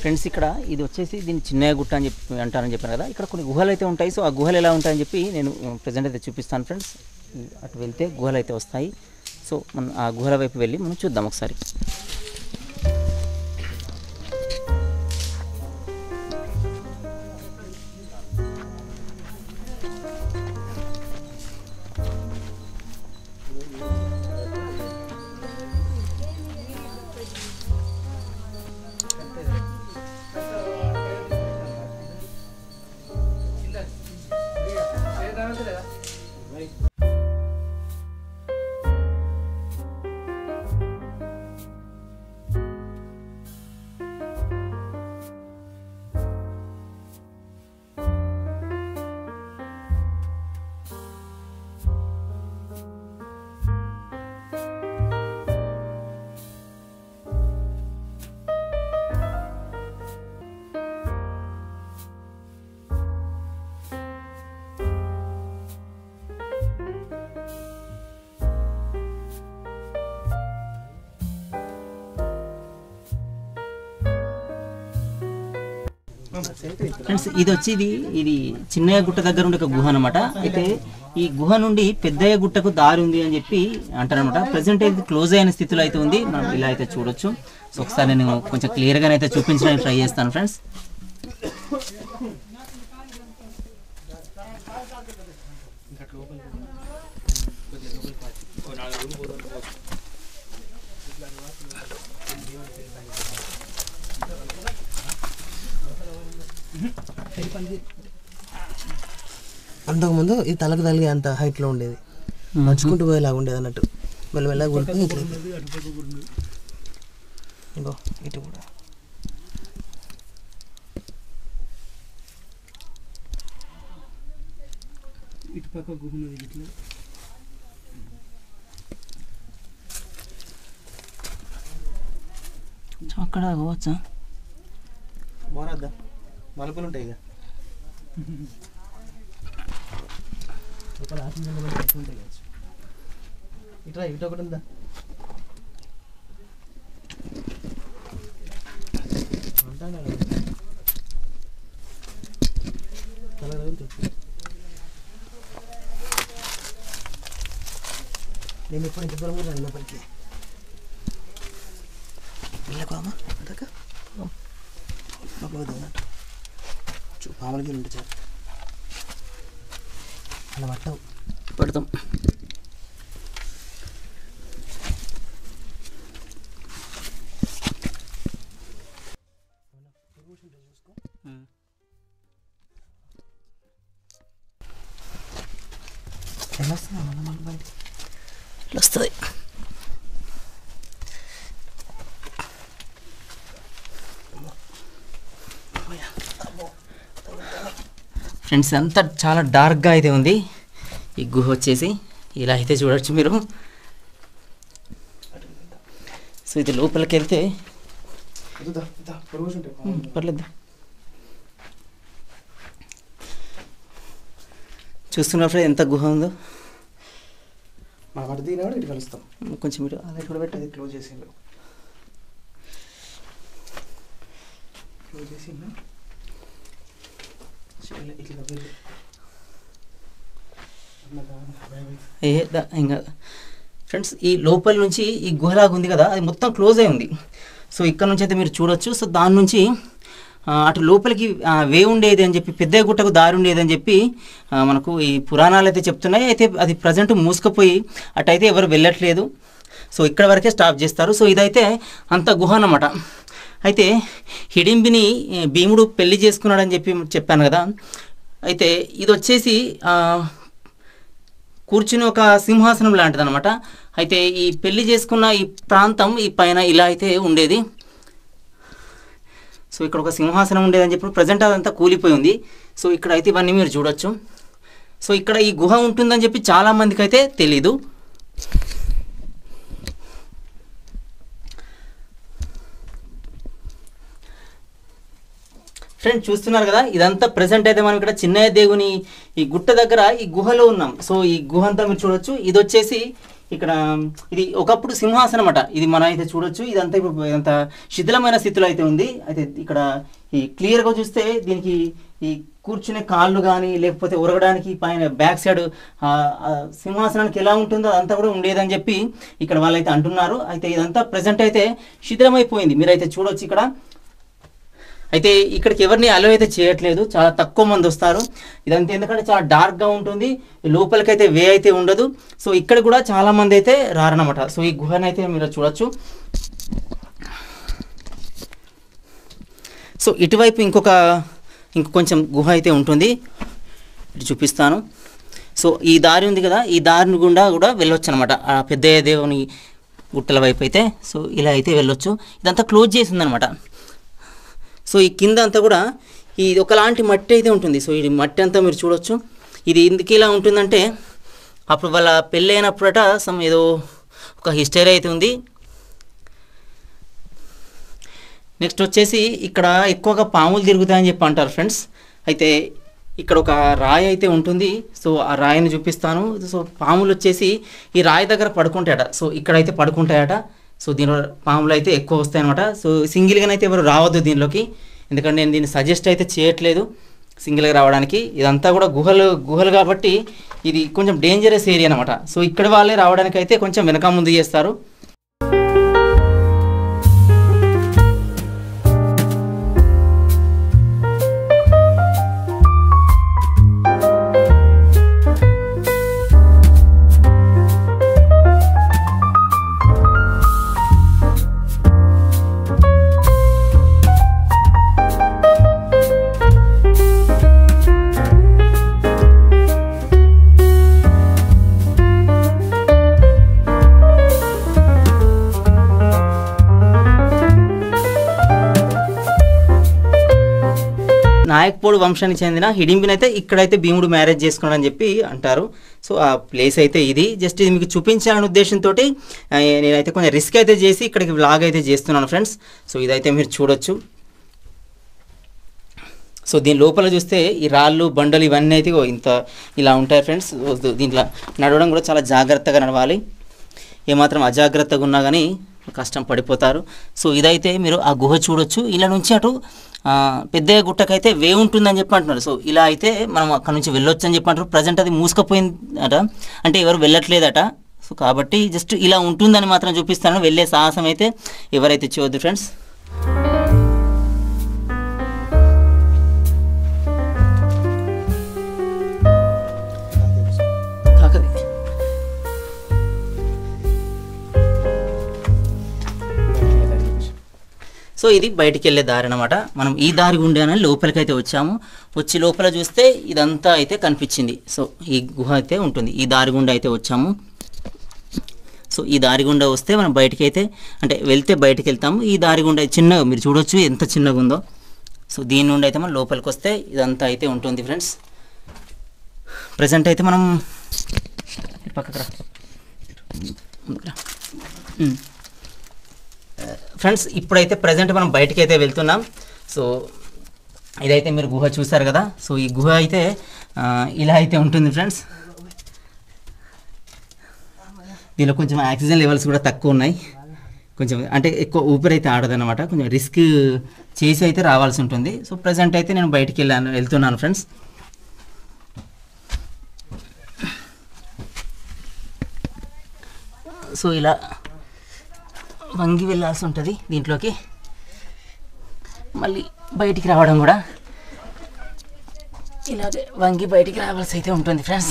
Friends ఇక్కడ ఇది వచ్చేసి దీన్ని చిన్నయ్య గుట్ట అని చెప్పి అంటారని చెప్పాను కదా ఇక్కడ కొన్ని గుహలు అయితే ఉంటాయి సో ఆ గుహలు ఎలా ఉంటాయని చెప్పి నేను ప్రజెంట్ అయితే చూపిస్తాను ఫ్రెండ్స్ అటు వెళ్తే గుహలు అయితే వస్తాయి సో మనం ఆ గుహల వైపు వెళ్ళి మనం చూద్దాం ఒకసారి ఫ్రెండ్స్ ఇది వచ్చి ఇది ఇది చిన్నయ్య గుట్ట దగ్గర ఉండే ఒక గుహ అనమాట అయితే ఈ గుహ నుండి పెద్దయ్య గుట్టకు దారి ఉంది అని చెప్పి అంటారనమాట ప్రజెంట్ అయితే క్లోజ్ అయిన స్థితిలో అయితే ఉంది మనం ఇలా అయితే చూడొచ్చు సో ఒకసారి నేను కొంచెం క్లియర్గా అయితే చూపించడానికి ట్రై చేస్తాను ఫ్రెండ్స్ అంతకుముందు ఇది తలకు తలిగే అంత హైట్లో ఉండేది నడుచుకుంటూ పోయేలాగా ఉండేది అన్నట్టు మెల్లమెల్లగా కూలిపోయి ఇట్లా అయిపోయింది. ఇగో ఇటు కూడా ఇటు పక్క గుహున్నది ఇట్లా సో అక్కడ పోవచ్చా పోరాద్దా మలుపులు ఉంటాయి ఇక లోపల ఆక్సిజన్ లెవెల్ ఎక్కువ ఉంటాయి కావచ్చు. ఇట్రా ఇటు ఒకటి ఉందా అంటాను కదా. తల తగులుతుంది. నేను ఇప్పుడు ఇంత దూరం కూడా రాను లోపలికి వెళ్ళకోమా అంతక లోపలికి అన్నట్టు చూ మామూలుగా ఉంటే చాలు అలా పట్టవు పడతాం ఎలా వస్తుందా మన మన బయట ఇట్లా వస్తుంది ఫ్రెండ్స్ అంతా చాలా డార్క్గా అయితే ఉంది ఈ గుహ వచ్చేసి ఇలా అయితే చూడొచ్చు మీరు సో ఇది లోపలికి వెళ్తే వద్దుదా, వద్దా, పొడుగు కూర్చుంటే ఉమ్, పర్లేదు చూస్తున్నారు ఫ్రెండ్ ఎంత గుహ ఉందో మనం అటు దిగినా కూడా ఇటు కలుస్తాం ఉమ్, కొంచెం మీరు అది కూడా పెట్టి అది క్లోజ్ చేసిండు క్లోజ్ చేసిండు చేయలే, ఇట్లా వెళ్ళి. అట్లా కాదు, భయం అవుతుంది. ఏ ద- ఇంకా ఫ్రెండ్స్ ఈ లోపల నుంచి ఈ గుహలాగా ఉంది కదా అది మొత్తం క్లోజ్ అయి ఉంది సో ఇక్కడ నుంచి అయితే మీరు చూడొచ్చు సో దాని నుంచి ఆ, అటు లోపలికి ఆ, వే ఉండేది అని చెప్పి పెద్ద గుట్టకు దారి ఉండేది అని చెప్పి ఆ, మనకు ఈ పురాణాలు అయితే చెప్తున్నాయి అయితే అది ప్రజెంట్ మూసుకుపోయి అటైతే ఎవరు వెళ్ళట్లేదు సో ఇక్కడ వరకే స్టాప్ చేస్తారు సో ఇదైతే అంత గుహ అన్నమాట అయితే హిడింబిని ఏ, భీముడు పెళ్లి చేసుకున్నాడని చెప్పి చెప్పాను కదా అయితే ఇది వచ్చేసి ఆ, కూర్చుని ఒక సింహాసనం లాంటిది అనమాట అయితే ఈ పెళ్లి చేసుకున్న ఈ ప్రాంతం ఈ పైన ఇలా అయితే ఉండేది సో ఇక్కడ ఒక సింహాసనం ఉండేదని చెప్పి ప్రజెంట్ అదంతా కూలిపోయి ఉంది సో ఇక్కడ అయితే ఇవన్నీ మీరు చూడొచ్చు సో ఇక్కడ ఈ గుహ ఉంటుందని చెప్పి చాలా మందికి అయితే తెలీదు ఫ్రెండ్ చూస్తున్నారు కదా ఇదంతా ప్రెసెంట్ అయితే మనం ఇక్కడ చిన్నయ్య దేవుని ఈ గుట్ట దగ్గర ఈ గుహలో ఉన్నాం సో ఈ గుహ అంతా మీరు చూడొచ్చు ఇది వచ్చేసి ఇక్కడ ఇది ఒకప్పుడు సింహాసనం అట ఇది మనం అయితే చూడొచ్చు ఇదంతా ఇప్పుడు ఇదంతా శిథిలమైన స్థితిలో అయితే ఉంది అయితే ఇక్కడ ఈ క్లియర్గా చూస్తే దీనికి ఈ కూర్చునే కాళ్ళు కానీ లేకపోతే ఉరగడానికి పైన బ్యాక్ సైడ్ ఆ, ఆ సింహాసనానికి ఎలా ఉంటుందో అదంతా కూడా ఉండేదని చెప్పి ఇక్కడ వాళ్ళైతే అంటున్నారు అయితే ఇదంతా ప్రజెంట్ అయితే శిథిలమైపోయింది మీరైతే చూడొచ్చు ఇక్కడ అయితే ఇక్కడికి ఎవరిని అలో అయితే చేయట్లేదు చాలా తక్కువ మంది వస్తారు ఇదంతా ఎందుకంటే చాలా డార్క్గా ఉంటుంది లోపలికైతే వే అయితే ఉండదు సో ఇక్కడ కూడా చాలా మంది అయితే రారనమాట సో ఈ గుహను అయితే మీరు చూడొచ్చు సో ఇటువైపు ఇంకొక ఇంకొక కొంచెం గుహ అయితే ఉంటుంది ఇటు చూపిస్తాను సో ఈ దారి ఉంది కదా ఈ దారిని గుండా కూడా వెళ్ళొచ్చు అనమాట ఆ పెద్దయ్య దేవుని గుట్టల వైపు అయితే సో ఇలా అయితే వెళ్ళొచ్చు ఇదంతా క్లోజ్ చేసి ఉందన్నమాట సో ఈ కింద అంతా కూడా ఇది ఒకలాంటి మట్టి అయితే ఉంటుంది సో ఇది మట్టి అంతా మీరు చూడొచ్చు ఇది ఎందుకు ఇలా ఉంటుందంటే అప్పుడు వాళ్ళ పెళ్ళి అయినప్పుడట సమ్ ఏదో ఒక హిస్టరీ అయితే ఉంది నెక్స్ట్ వచ్చేసి ఇక్కడ ఎక్కువగా పాములు తిరుగుతాయని చెప్పి అంటారు ఫ్రెండ్స్ అయితే ఇక్కడ ఒక రాయి అయితే ఉంటుంది సో ఆ రాయిని చూపిస్తాను సో పాములు వచ్చేసి ఈ రాయి దగ్గర పడుకుంటాయట సో ఇక్కడైతే పడుకుంటాయట సో దీనిలో పాములు అయితే ఎక్కువ వస్తాయన్నమాట సో సింగిల్గానైతే ఎవరు రావద్దు దీనిలోకి ఎందుకంటే నేను దీన్ని సజెస్ట్ అయితే చేయట్లేదు సింగిల్గా రావడానికి ఇదంతా కూడా గుహలు గుహలు కాబట్టి ఇది కొంచెం డేంజరస్ ఏరియా అనమాట సో ఇక్కడ వాళ్ళే రావడానికి అయితే కొంచెం వెనక ముందు చేస్తారు నాయక్పోడు వంశానికి చెందిన హిడింబిని అయితే ఇక్కడైతే భీముడు మ్యారేజ్ చేసుకున్నాడు అని చెప్పి అంటారు సో ఆ ప్లేస్ అయితే ఇది జస్ట్ ఇది మీకు చూపించాలనే ఉద్దేశంతో నేనైతే కొంచెం రిస్క్ అయితే చేసి ఇక్కడికి వ్లాగ్ అయితే చేస్తున్నాను ఫ్రెండ్స్ సో ఇదైతే మీరు చూడొచ్చు సో దీని లోపల చూస్తే ఈ రాళ్ళు బండలు ఇవన్నీ అయితే ఇగో ఇంత ఇలా ఉంటాయి ఫ్రెండ్స్ దీంట్లో నడవడం కూడా చాలా జాగ్రత్తగా నడవాలి ఏమాత్రం అజాగ్రత్తగా ఉన్నా కానీ కష్టం పడిపోతారు సో ఇదైతే మీరు ఆ గుహ చూడొచ్చు ఇలా నుంచి అటు ఆ, పెద్దయ్య గుట్టకైతే వే ఉంటుందని చెప్పి అంటున్నారు సో ఇలా అయితే మనం అక్కడ నుంచి వెళ్ళొచ్చు అని చెప్పి అంటారు ప్రజెంట్ అది మూసుకుపోయిందట అంటే ఎవరు వెళ్ళట్లేదట సో కాబట్టి జస్ట్ ఇలా ఉంటుందని మాత్రం చూపిస్తాను వెళ్ళే సాహసం అయితే ఎవరైతే చేయొద్దు ఫ్రెండ్స్ తాకది సో ఇది బయటికి వెళ్ళే దారి అనమాట మనం ఈ దారి గుండానే లోపలికి అయితే వచ్చాము వచ్చి లోపల చూస్తే ఇదంతా అయితే కనిపించింది సో ఈ గుహ అయితే ఉంటుంది ఈ దారి గుండా అయితే వచ్చాము సో ఈ దారి గుండా వస్తే మనం బయటికి అయితే అంటే వెళ్తే బయటికి వెళ్తాము ఈ దారి గుండా చిన్నగా మీరు చూడొచ్చు ఎంత చిన్నగా ఉందో సో దీని నుండి అయితే మనం లోపలికి వస్తే ఇదంతా అయితే ఉంటుంది ఫ్రెండ్స్ ప్రజెంట్ అయితే మనం ఇటు పక్కకు రా ముందుకు రా. ఉమ్. ఫ్రెండ్స్ ఇప్పుడైతే ప్రజెంట్ మనం బయటికి అయితే వెళ్తున్నాం సో ఇదైతే మీరు గుహ చూసారు కదా సో ఈ గుహ అయితే ఆ, ఇలా అయితే ఉంటుంది ఫ్రెండ్స్ దీనిలో కొంచెం ఆక్సిజన్ లెవెల్స్ కూడా తక్కువ ఉన్నాయి కొంచెం అంటే ఎక్కువ ఊపిరి అయితే ఆడదన్నమాట కొంచెం రిస్క్ చేసి అయితే రావాల్సి ఉంటుంది సో ప్రజెంట్ అయితే నేను బయటికి వెళ్ళాను వెళ్తున్నాను ఫ్రెండ్స్ సో ఇలా వంగి వెళ్ళాల్సి ఉంటుంది దీంట్లోకి మళ్ళీ బయటికి రావడం కూడా ఇలాగే వంగి బయటికి రావాల్సి అయితే ఉంటుంది ఫ్రెండ్స్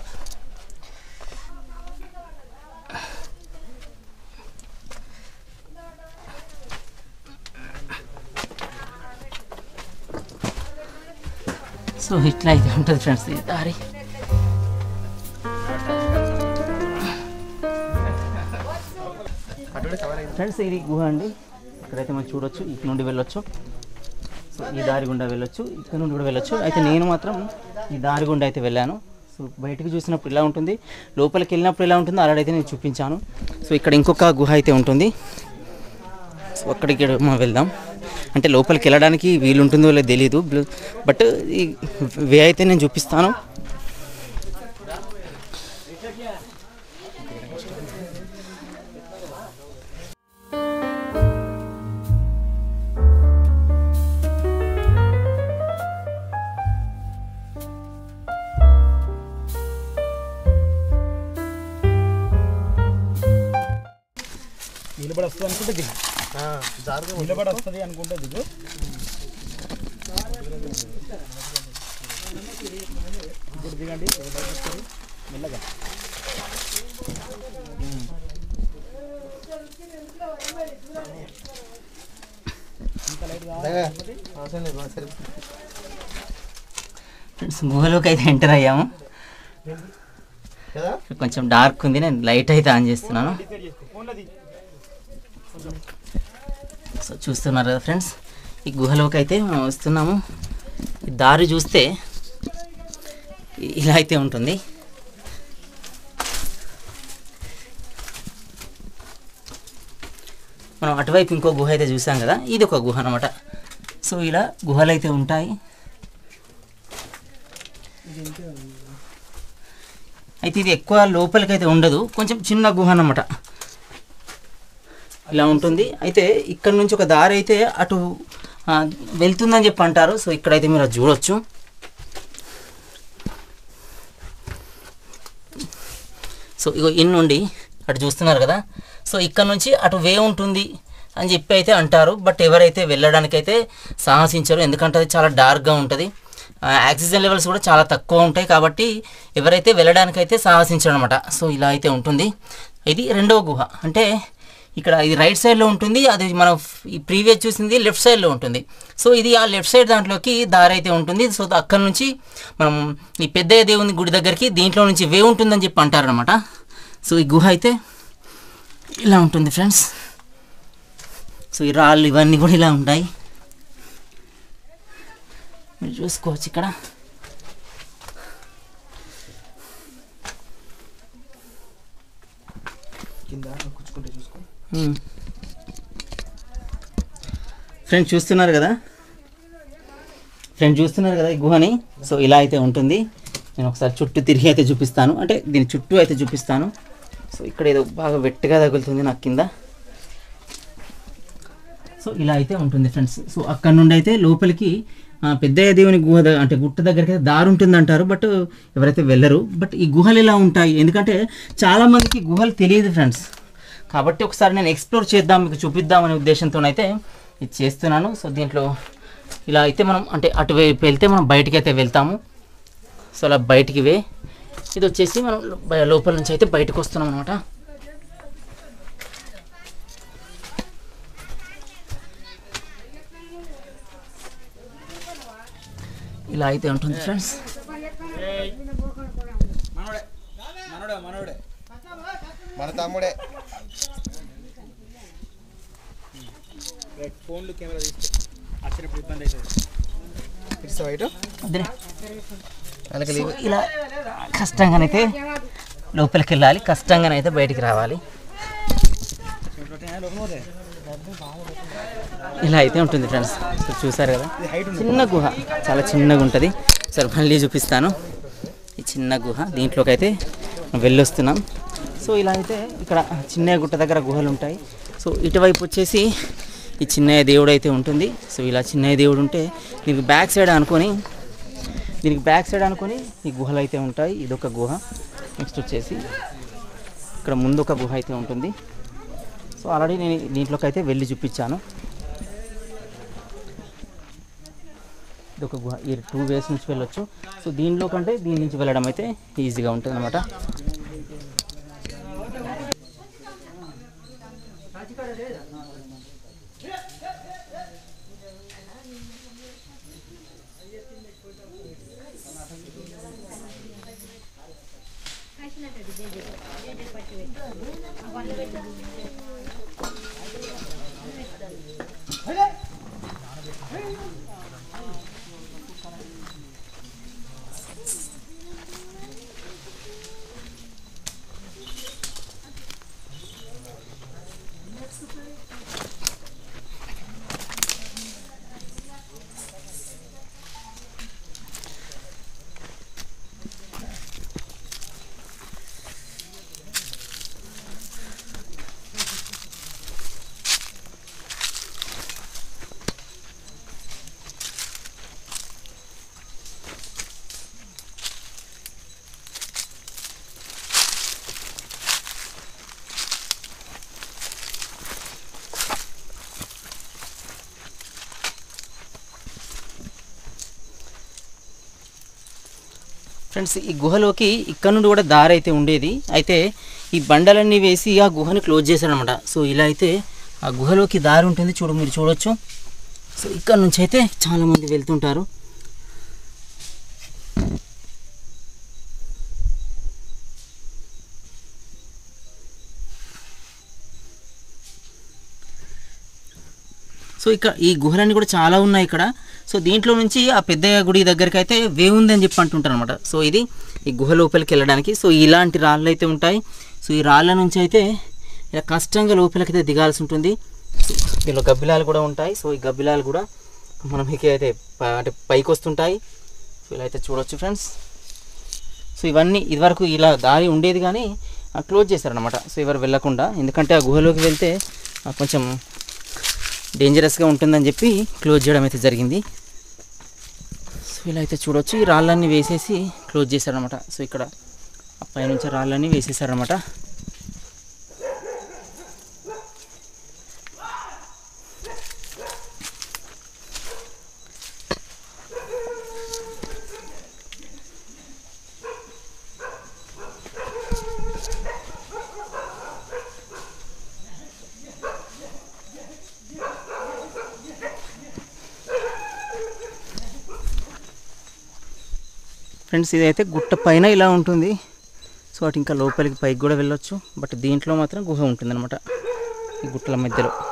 సో ఇట్లా అయితే ఉంటుంది ఫ్రెండ్స్ ఈ దారి ఫ్రెండ్స్ ఇది గుహ అండి ఇక్కడైతే మనం చూడొచ్చు ఇటు నుండి వెళ్ళొచ్చు సో ఈ దారి గుండా వెళ్ళొచ్చు ఇక్కడ నుండి కూడా వెళ్ళొచ్చు అయితే నేను మాత్రం ఈ దారి గుండా అయితే వెళ్ళాను సో బయటికి చూసినప్పుడు ఇలా ఉంటుంది లోపలికి వెళ్ళినప్పుడు ఎలా ఉంటుందో అలాడైతే నేను చూపించాను సో ఇక్కడ ఇంకొక గుహ అయితే ఉంటుంది సో అక్కడికి మనం వెళ్దాం అంటే లోపలికి వెళ్ళడానికి వీలు ఉంటుందో లేదో తెలియదు బట్ ఈ వే అయితే నేను చూపిస్తాను అనుకుంటే దిగు జారుగా నిలబడి వస్తుంది అనుకుంటే దిగు ఇప్పుడు దిగండి ఒక బైక్ వస్తుంది. మెల్లగా అవసరం లేదు మాకు సరే ఫ్రెండ్స్ గుహలోకి అయితే ఎంటర్ అయ్యాము కదా కొంచెం డార్క్ ఉంది నేను లైట్ అయితే ఆన్ చేస్తున్నాను డిసైడ్ చేసుకో ఫోన్లో దిగు సో చూస్తున్నారు కదా ఫ్రెండ్స్ ఈ గుహలోకి అయితే మనం వస్తున్నాము ఈ దారి చూస్తే ఇ- ఇలా అయితే ఉంటుంది మనం అటువైపు ఇంకో గుహ అయితే చూసాం కదా ఇది ఒక గుహ అనమాట సో ఇలా గుహలు అయితే ఉంటాయి అయితే ఇది ఎక్కువ లోపలికి అయితే ఉండదు కొంచెం చిన్న గుహ అన్నమాట ఇలా ఉంటుంది అయితే ఇక్కడ నుంచి ఒక దారి అయితే అటు ఆ, వెళ్తుందని చెప్పి అంటారు సో ఇక్కడైతే మీరు అది చూడొచ్చు సో ఇగో ఇన్ నుండి అటు చూస్తున్నారు కదా సో ఇక్కడ నుంచి అటు వే ఉంటుంది అని చెప్పి అయితే అంటారు బట్ ఎవరైతే వెళ్ళడానికైతే సాహసించరు ఎందుకంటే అది చాలా డార్క్గా ఉంటుంది ఆ, ఆక్సిజన్ లెవెల్స్ కూడా చాలా తక్కువ ఉంటాయి కాబట్టి ఎవరైతే వెళ్ళడానికైతే సాహసించరు అనమాట సో ఇలా అయితే ఉంటుంది ఇది రెండవ గుహ అంటే ఇక్కడ ఇది రైట్ సైడ్లో ఉంటుంది అది మనం ఈ ప్రీవియస్ చూసింది లెఫ్ట్ సైడ్లో ఉంటుంది సో ఇది ఆ లెఫ్ట్ సైడ్ దాంట్లోకి దారి అయితే ఉంటుంది సో అక్కడ నుంచి మనం ఈ పెద్దయ్య దేవుని గుడి దగ్గరికి దీంట్లో నుంచి వే ఉంటుందని చెప్పి అంటారనమాట సో ఈ గుహ అయితే ఇలా ఉంటుంది ఫ్రెండ్స్ సో ఈ రాళ్ళు ఇవన్నీ కూడా ఇలా ఉంటాయి మీరు చూసుకోవచ్చు ఇక్కడ కింద కూర్చుకుంటే చూసుకో ఫ్రెండ్స్ చూస్తున్నారు కదా ఫ్రెండ్స్ చూస్తున్నారు కదా ఈ గుహని సో ఇలా అయితే ఉంటుంది నేను ఒకసారి చుట్టూ తిరిగి అయితే చూపిస్తాను అంటే దీని చుట్టూ అయితే చూపిస్తాను సో ఇక్కడ ఏదో బాగా వెట్టుగా తగులుతుంది నాకు కింద సో ఇలా అయితే ఉంటుంది ఫ్రెండ్స్ సో అక్కడ నుండి అయితే లోపలికి ఆ, పెద్దయ్య దేవుని గుహ ద- అంటే గుట్ట దగ్గరికి అయితే దారి ఉంటుంది అంటారు బట్ ఎవరైతే వెళ్ళరు బట్ ఈ గుహలు ఇలా ఉంటాయి ఎందుకంటే చాలా మందికి గుహలు తెలియదు ఫ్రెండ్స్ కాబట్టి ఒకసారి నేను ఎక్స్ప్లోర్ చేద్దాం మీకు చూపిద్దాం అనే ఉద్దేశంతో అయితే ఇది చేస్తున్నాను సో దీంట్లో ఇలా అయితే మనం అంటే అటువైపు వెళ్తే మనం బయటికి అయితే వెళ్తాము సో అలా బయటికి వే ఇది వచ్చేసి మనం బ- లోపల నుంచి అయితే బయటకు వస్తున్నాం అనమాట ఇలా అయితే ఉంటుంది ఫ్రెండ్స్ మనోడే మనోడే మనోడే మన తమ్ముడే ఫోన్లు కెమెరా తీసుకో వచ్చినప్పుడు ఇబ్బంది అవుతుంది ఇట్స్ ఇటు వద్దులే. అలాగే సో ఇలా కష్టంగానైతే లోపలికి వెళ్ళాలి కష్టంగానైతే బయటికి రావాలి ఇలా అయితే ఉంటుంది ఫ్రెండ్స్ సో చూసారు కదా చిన్న గుహ చాలా చిన్నగా ఉంటుంది సరే మళ్ళీ చూపిస్తాను ఈ చిన్న గుహ దీంట్లోకి అయితే వెళ్ళొస్తున్నాం సో ఇలా అయితే ఇక్కడ చిన్న గుట్ట దగ్గర గుహలు ఉంటాయి సో ఇటువైపు వచ్చేసి ఈ చిన్నయ్య దేవుడు అయితే ఉంటుంది సో ఇలా చిన్నయ్య దేవుడు ఉంటే దీనికి బ్యాక్ సైడ్ అనుకొని దీనికి బ్యాక్ సైడ్ అనుకొని ఈ గుహలు అయితే ఉంటాయి ఇదొక గుహ నెక్స్ట్ వచ్చేసి ఇక్కడ ముందు ఒక గుహ అయితే ఉంటుంది సో ఆల్రెడీ నేను దీంట్లోకి అయితే వెళ్ళి చూపించాను ఇదొక గుహ ఈ టూ వేస్ నుంచి వెళ్ళొచ్చు సో దీనిలో కంటే దీని నుంచి వెళ్ళడం అయితే ఈజీగా ఉంటుంది అనమాట ఫ్రెండ్స్ ఈ గుహలోకి ఇక్కడ నుండి కూడా దారి అయితే ఉండేది అయితే ఈ బండలన్నీ వేసి ఆ గుహని క్లోజ్ చేశారనమాట సో ఇలా అయితే ఆ గుహలోకి దారి ఉంటుంది చూడు మీరు చూడొచ్చు సో ఇక్కడ నుంచి అయితే చాలామంది వెళ్తుంటారు సో ఇక్కడ ఈ గుహలన్నీ కూడా చాలా ఉన్నాయి ఇక్కడ సో దీంట్లో నుంచి ఆ పెద్ద గుడి దగ్గరికి అయితే వే ఉంది అని చెప్పి అంటుంటారు అనమాట సో ఇది ఈ గుహ లోపలికి వెళ్ళడానికి సో ఇలాంటి రాళ్ళు అయితే ఉంటాయి సో ఈ రాళ్ళ నుంచి అయితే ఇలా కష్టంగా లోపలికి అయితే దిగాల్సి ఉంటుంది సో దీనిలో గబ్బిలాలు కూడా ఉంటాయి సో ఈ గబ్బిలాలు కూడా మనకి అయితే ప- అంటే పైకి వస్తుంటాయి సో ఇలా అయితే చూడొచ్చు ఫ్రెండ్స్ సో ఇవన్నీ ఇదివరకు ఇలా దారి ఉండేది కానీ క్లోజ్ చేశారనమాట సో ఎవరు వెళ్ళకుండా ఎందుకంటే ఆ గుహలోకి వెళ్తే ఆ, కొంచెం డేంజరస్గా ఉంటుందని చెప్పి క్లోజ్ చేయడం అయితే జరిగింది సో ఇలా అయితే చూడొచ్చు ఈ రాళ్ళన్నీ వేసేసి క్లోజ్ చేశారనమాట సో ఇక్కడ ఆ పైనుంచి రాళ్ళన్నీ వేసేసారనమాట ఫ్రెండ్స్ ఇదైతే గుట్ట పైన ఇలా ఉంటుంది సో అటు ఇంకా లోపలికి పైకి కూడా వెళ్ళొచ్చు బట్ దీంట్లో మాత్రం గుహ ఉంటుందన్నమాట ఈ గుట్టల మధ్యలో